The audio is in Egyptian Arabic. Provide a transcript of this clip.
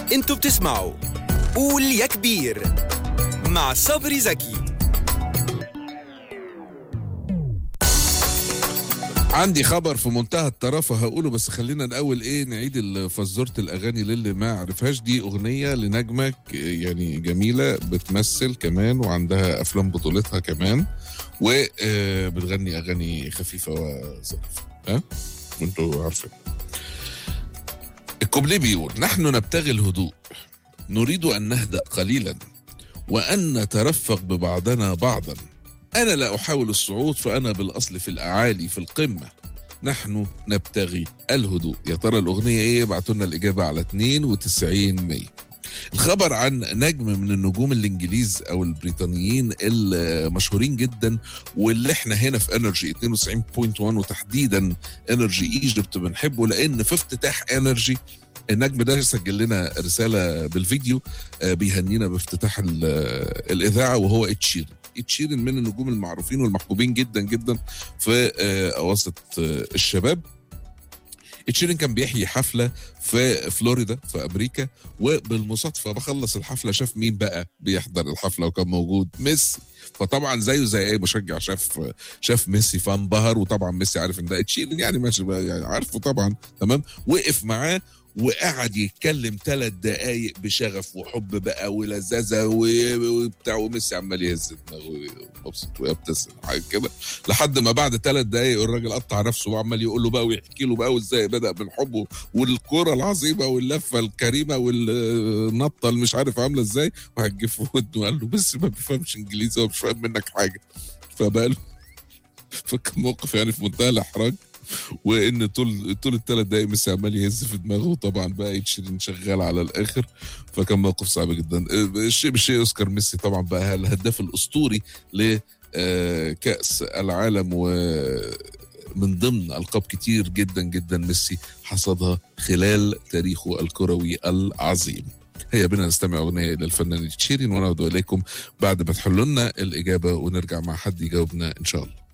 انتوا بتسمعوا قول يا كبير مع صبري زكي عندي خبر في منتهى الطرافة هقوله بس خلينا الأول إيه نعيد ال- فزورة الأغاني للي ما عرفهاش دي أغنية لنجمة ك- يعني جميلة بتمثل كمان وعندها أفلام بطولتها كمان وبتغني أغاني خفيفة وظريفة ها وأنتوا عارفين الكوبليه بيقول نحن نبتغي الهدوء نريد أن نهدأ قليلا وأن نترفق ببعضنا بعضا أنا لا أحاول الصعود فأنا بالأصل في الأعالي في القمة نحن نبتغي الهدوء يا ترى الأغنية إيه ابعتوا لنا الإجابة على 92 100 الخبر عن نجم من النجوم الانجليز او البريطانيين المشهورين جدا واللي احنا هنا في انرجي 92.1 وتحديدا انرجي ايجيبت بنحبه لان في افتتاح انرجي النجم ده سجل لنا رساله بالفيديو آه، بيهنينا بافتتاح ال- آه، الاذاعه وهو اتشيرن اتشيرن من النجوم المعروفين والمحبوبين جدا جدا في آه، اواسط آه، الشباب اتشيرن كان بيحيي حفله في فلوريدا في امريكا وبالمصادفه بخلص الحفله شاف مين بقى بيحضر الحفله وكان موجود ميسي فطبعا زيه زي اي مشجع شاف شاف ميسي فانبهر وطبعا ميسي عارف ان ده اتشيرن يعني ماشي بقى يعني عارفه طبعا تمام وقف معاه وقعد يتكلم ثلاث دقايق بشغف وحب بقى ولذاذه و- وبتاع وميسي عمال يهز دماغه ومبسوط ويبتسم حاجه كده لحد ما بعد ثلاث دقايق الراجل قطع نفسه وعمال يقول له بقى ويحكي له بقى وازاي بدا من حبه والكرة العظيمه واللفه الكريمه والنطه اللي مش عارف عامله ازاي وهجف في ودنه قال له بس ما بيفهمش انجليزي ومش فاهم منك حاجه فبقى له فكان موقف يعني في منتهى الاحراج وان طول طول الثلاث دقايق ميسي عمال يهز في دماغه طبعا بقى يتشيرين شغال على الاخر فكان موقف صعب جدا الشيء بالشيء يذكر ميسي طبعا بقى الهداف الاسطوري ل آه، كاس العالم ومن ضمن القاب كتير جدا جدا ميسي حصدها خلال تاريخه الكروي العظيم هيا بنا نستمع اغنيه للفنان تشيرين ونعود اليكم بعد ما تحلوا لنا الاجابه ونرجع مع حد يجاوبنا ان شاء الله